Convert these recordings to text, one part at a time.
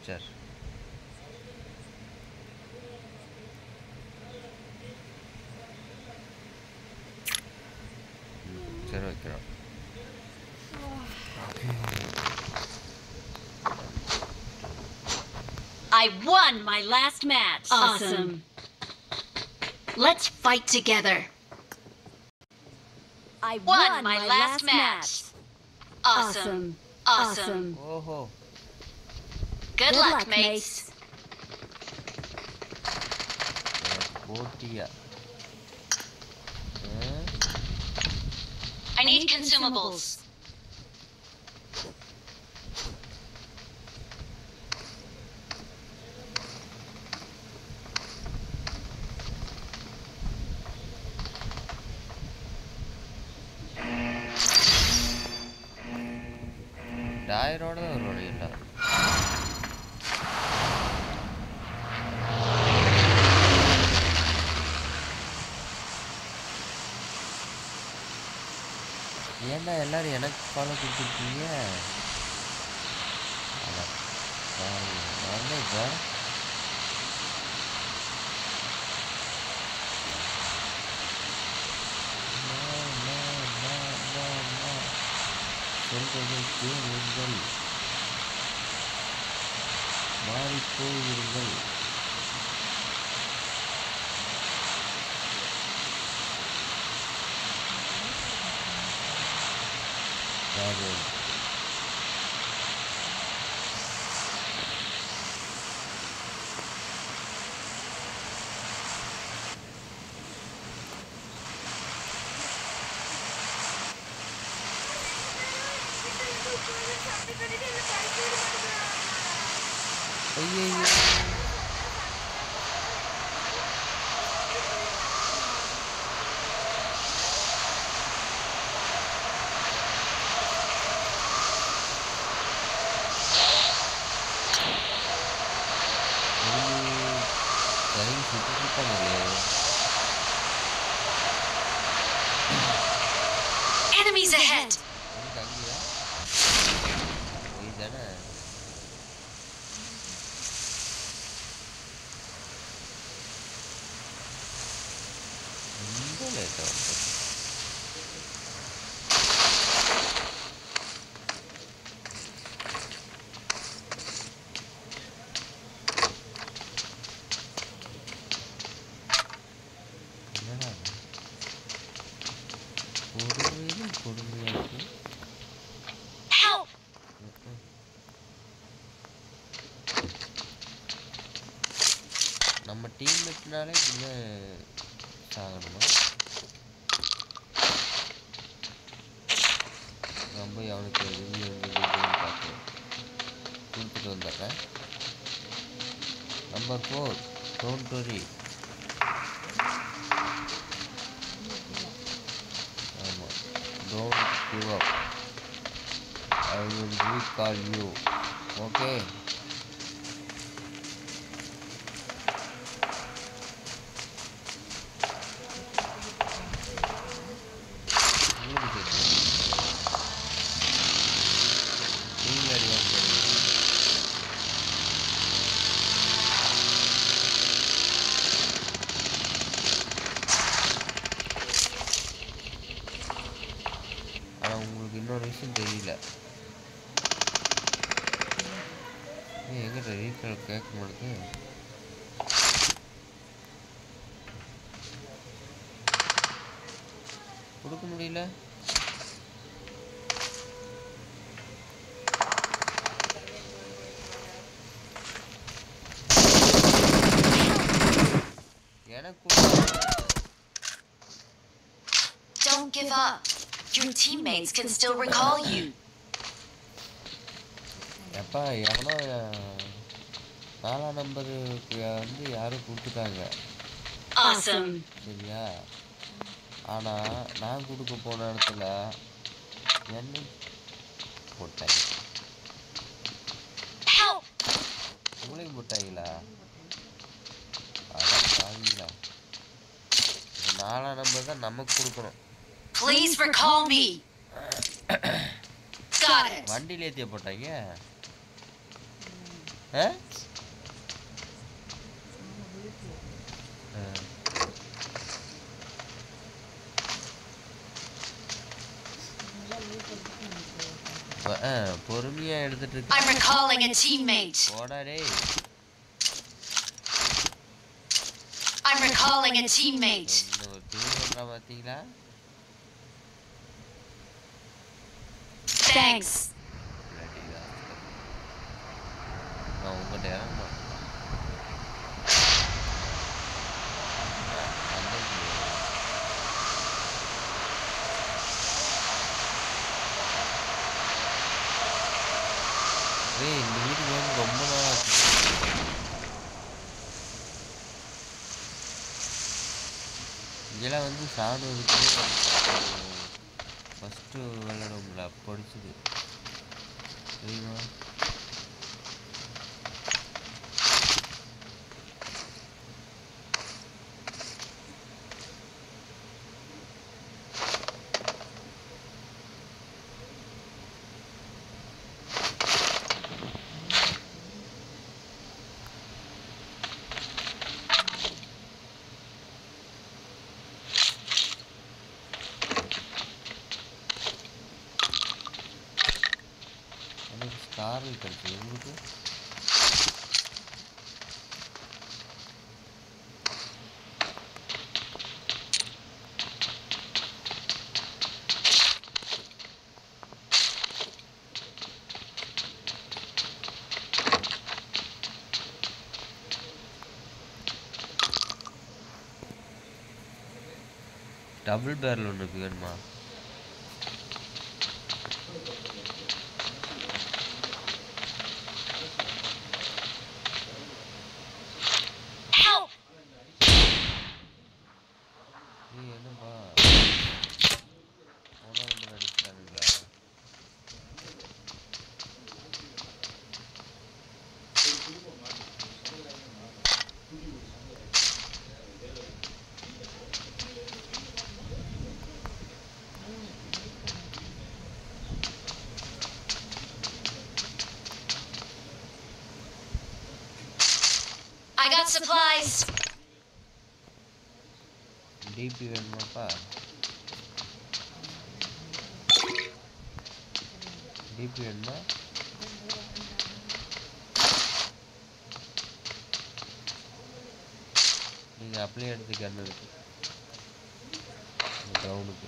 Capture சரி வைக்கிறோம் I won my last match. Awesome. Let's fight together. I Won my last match. Awesome. Awesome. ஓஹோ Good luck, mates. எனக்கு போட்டியா ஆ? I need consumables. டயரோட தான் வருவானு இல்லை ஏன்டா எல்லாரும் எனக்கு ஃபாலோ கொடுத்துருக்கீங்க அட பாவி, நான் தான் இப்போ சொல்வதை கேளுங்கள் மாறிப்போயிருங்கள் யாரு ஐயோ டைம் சுற்றி சுத்தாமலே Enemies ahead. எனக்கு அங்கேயா நீ தானே ரொம்ப லேட்டாக வந்து என்னடா இது? கொடுமையிலும் கொடுமையாக இருக்கு Help! நம்ம டீம்மேட்னாலே இப்படிதான் சாகணுமா நான் போய் அவனுக்கு வெளியே வந்து பார்த்து கொடுத்துட்டு வந்துடுறேன் நம்பர் ஃபோர் டோன்ட் வரி ஆமாம் don't give up I will recall you okay மூணு பேர் நீங்க அடிவாங்க ஆனால் உங்களுக்கு இன்னொரு விஷயம் தெரியல ஏய், எங்கிட்ட ரீகால் கேட்க மாட்டேது கொடுக்க முடியல எனக்கு கொடுக்க- Don't give up. Your teammates can still recall you. எப்பா எவனோ அஹ், நாலாம் நம்பருக்கு வந்து யாரும் கொடுத்துட்டாங்க Awesome. சரியா ஆனால் நான் கொடுக்க போன இடத்துல என்ன போட்டாங்க Help! உங்களையும் போட்டாங்களா அட பாவிங்களா இந்த நாலாம் நம்பர் தான் நமக்கு கொடுக்கணும் Please recall me. Got it. வண்டியில் ஏற்றிய போட்டாங்க ஆ ஆ. ப- ஆ, பொறுமையா எடுத்துட்டு I'm இருக்க recalling a teammate. போடா டேய் I'm recalling a teammate. இந்த ஒரு டீம் பண்றா பாத்தீங்களா Thanks. இல்லாட்டி இதான். நான் உங்கள்கிட்ட இறங்கணும் ஆ, வந்துருச்சு. ஏய் இந்த வீட்டுக்கு வந்து ரொம்ப நாள் ஆச்சு இதெல்லாம் வந்து சாடுவதுக்கு ஃபஸ்ட்டு விளையாடுவோம்ல படிச்சது தெரியுமா எனக்கு ஸ்டாரில் கிடைச்சது உங்களுக்கு டபுள் பேரல் ஒன்று இருக்கு வேணுமா Help! ஏய் என்னப்பா போன வந்து அடிச்சிட்டானுங்களா I got supplies. டிபி வேணுமாப்பா டிபி வேணுமா நீங்கள் அப்படியே எடுத்துக்கணும் இருக்கு கிரவுண்டுக்கு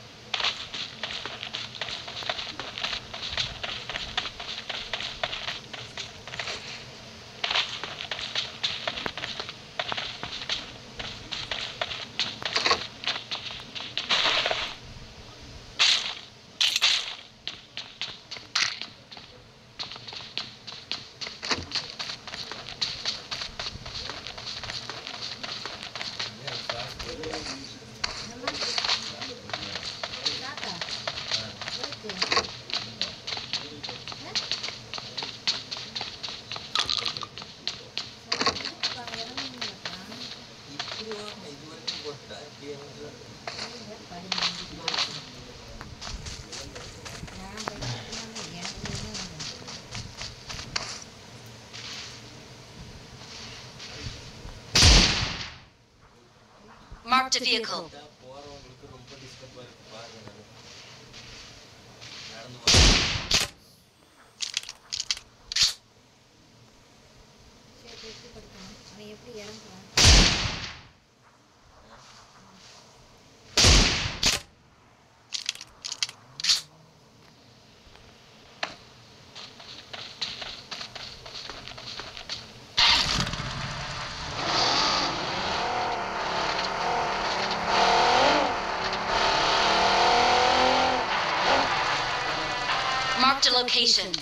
Marked a vehicle. அவன் எப்படி இறங்குறான் Marked a location.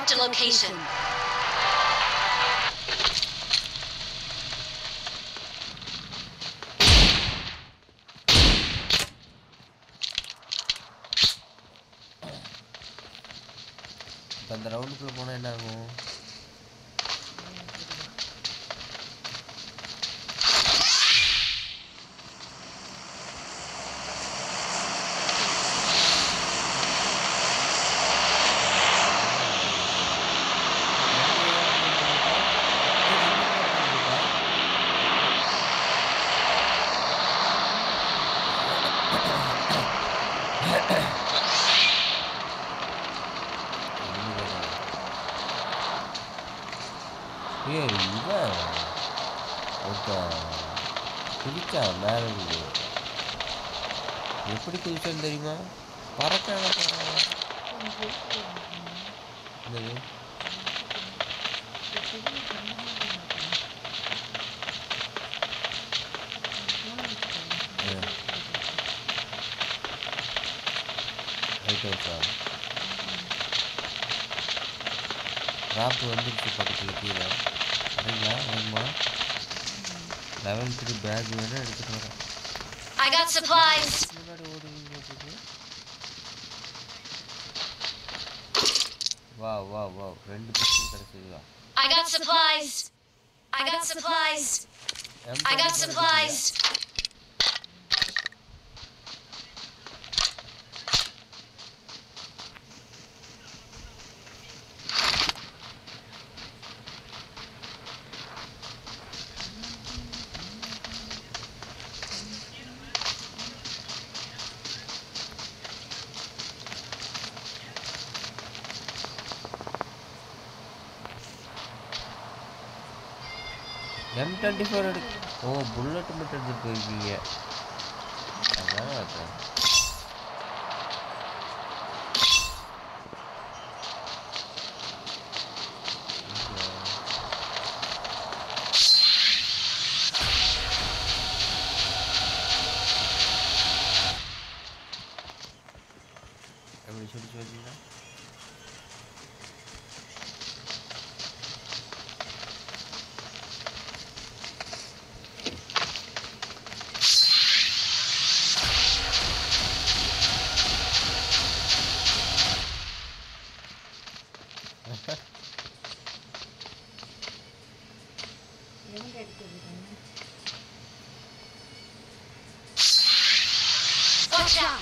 Marked a location. இப்போ அந்த ரவுண்டுக்குள்ளே போனால் என்ன ஆகும் ஏய் இவன் ஒருத்தன் குதிச்சான் மேலே இருந்து எப்படி குதிச்சான்னு தெரியுமா பறக்கான என்னது ரைட் அவுட்ஸா ட்ராப் வந்துருச்சு பக்கத்தில் கீழே சரிங்களா வேணுமா லெவல் த்ரீ பேக் வேணால் எடுத்துகிட்டு வரேன் I got supplies. முன்னாடி ஓடுவீங்க போட்டுட்டு வா வா வா ரெண்டு பிஸ்டல் கிடச்சிதுவா I got supplies. I got supplies. I got supplies. M twenty four எடு ஓ புல்லட் மட்டும் எடுத்துட்டு போயிருக்கீங்க அதான் அதான் எப்படி சுடிச்சு வச்சீங்களா எங்க எடுத்துருக்காங்க Watch out.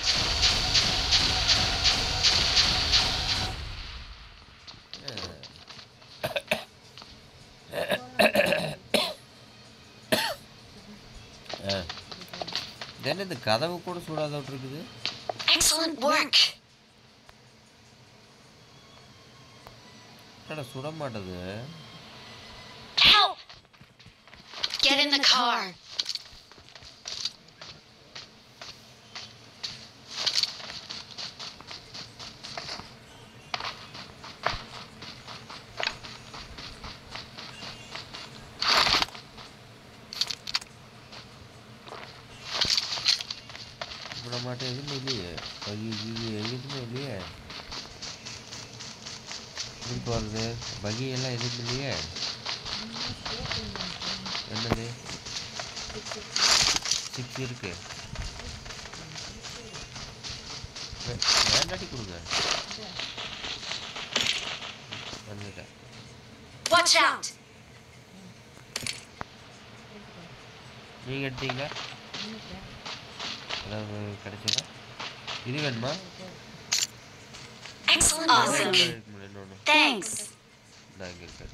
ஆ இது என்ன இந்த கதவு கூட சூடாத இருக்குது Excellent work. என்னடா சுட மாட்டது Help. Get in the car. சுட மாட்டேன் எதுவுமே இல்லையே பகி கிகி எதுவுமே இல்லையே எப்படி போகிறது பகி எல்லாம் எதுவும் இல்லையே என்னது சிக்ஸ் இருக்கு வே- வேண்டாட்டி கொடுங்க வந்துட்டேன் Watch out. நீங்கள் எடுத்தீங்களா ஏதாவது கிடைச்சதா இது வேணுமா Excellent இன்னொன்னு work. இருக்கு முடியல, இன்னொன்னு Thanks. இந்தா இங்கே இருக்கு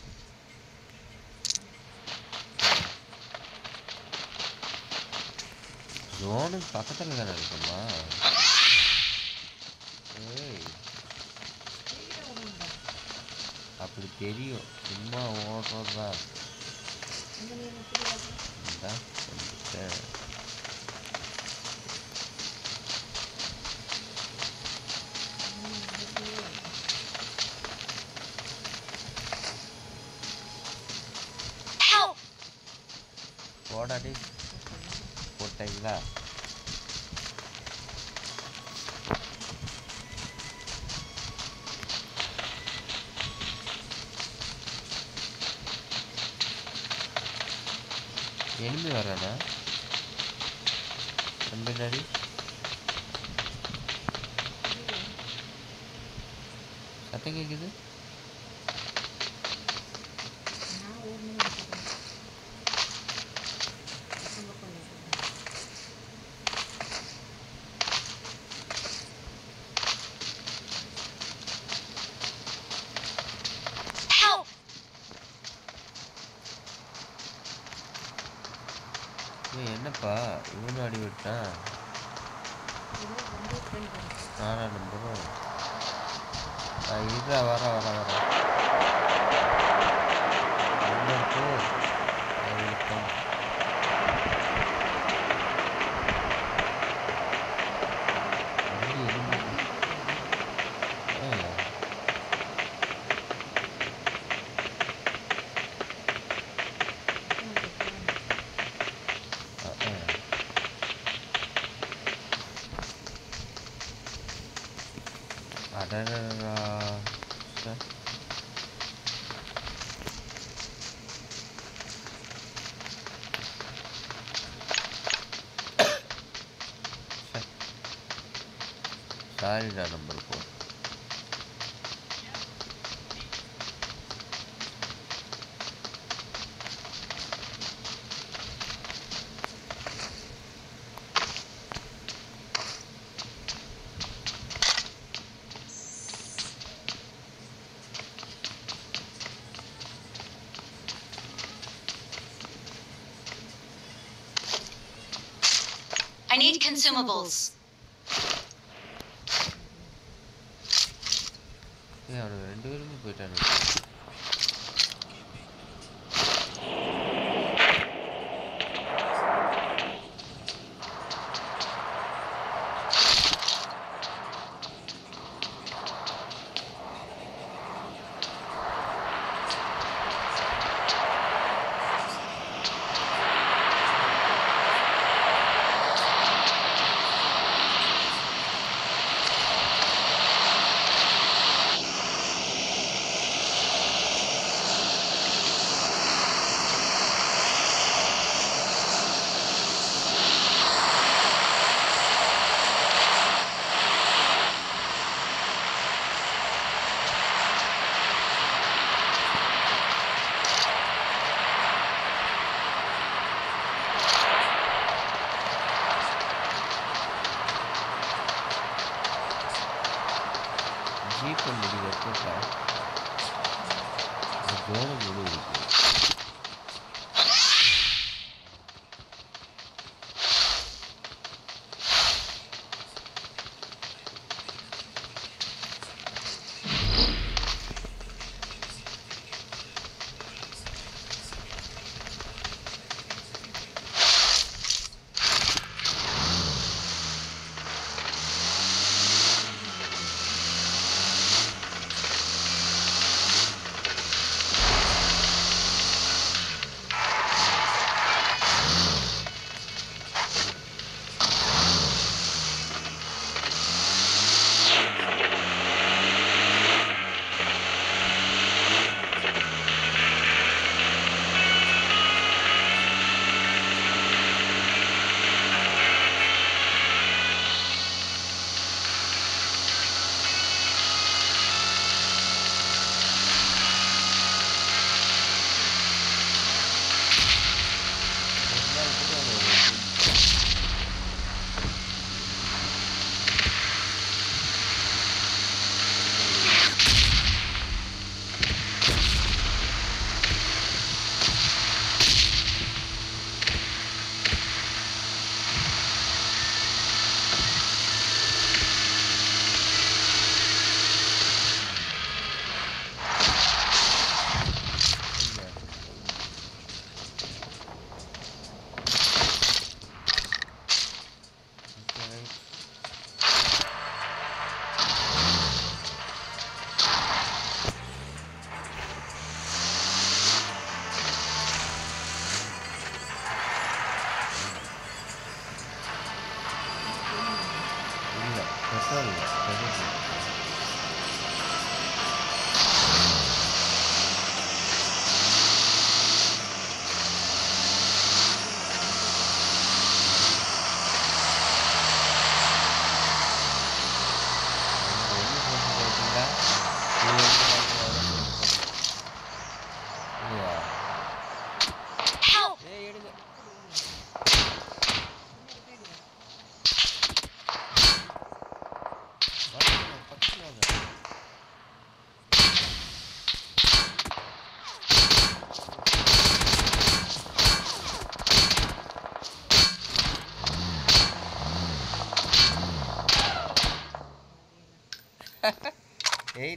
ஜோனுக்கு பக்கத்தில் தானே இருக்குமா ஏய் அப்படி தெரியும் சும்மா ஓடுறது தான் அங்க நீ எப்படி பார்க்க இந்தா வந்துட்டேன் Help. போடாடி போட்டீங்களா எனிமி வரானா நம்ம பின்னாடி சத்தம் கேட்குது நான் ஓடணும் நினைக்கிறேன். பக்கம் பக்கம் நினைக்கிறேன். Help! ஏய் என்னப்பா இவனும் அடி விட்டான் ஏதோ வந்து friend வருது. நானா நம்பரும் இருடா வர வர வர என்ன போ வெல்கம் வண்டி எதுவுமே ஏய், பக்கம் நினைக்கிறேன். அஹ், அஹ். அடடடடா ச்சே. ச்சே. சாரிடா நம்பர் போ I need consumables. ஏய் அவனுங்க ரெண்டு பேருமே போயிட்டானு ஜீப் வண்டி வச்சுட்டா ஜோனு முழு இருக்கு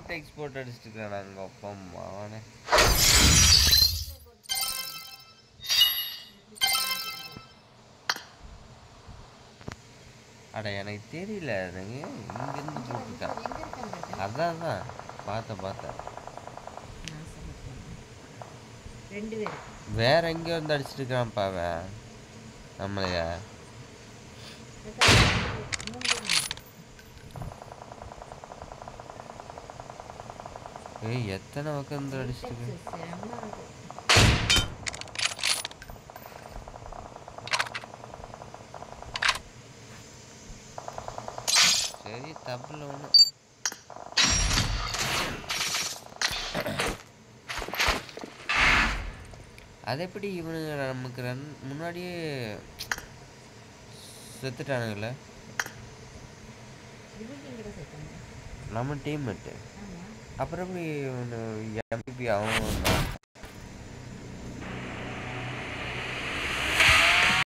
டெக்ஸ் போட்டு அடிச்சுட்டு இருக்கிறேன் நாங்கள் அப்பம் அவனே அட எனக்கு தெரியல எனக்கு இங்கேருந்து போட்டிருக்கான் எங்க இருக்காங்க அதான் தான் பார்த்தேன் பார்த்தேன் நான் சொல்லிட்டேன் ரெண்டு பேர் வேற எங்கேயோ வந்து அடிச்சிட்டு இருக்கான்ப்பா அவன் நம்மளைய மூணு பேர் நினைக்கிறேன். ஏய் எத்தனை பக்கம் இருந்து அடிச்சிட்டு இருக்கு Syntax செம்ம அது. சரி தப்பில் ஒன்றும் அது எப்படி இவனுங்க நமக்கு ரன் முன்னாடியே செத்துட்டானுங்கள இவங்க எங்கடா சேர்த்தாங்க நம்ம டீம்மேட்டு ஆமா அப்புறம் எப்படி இவனு எம்பிபி அவன் வந்தான்?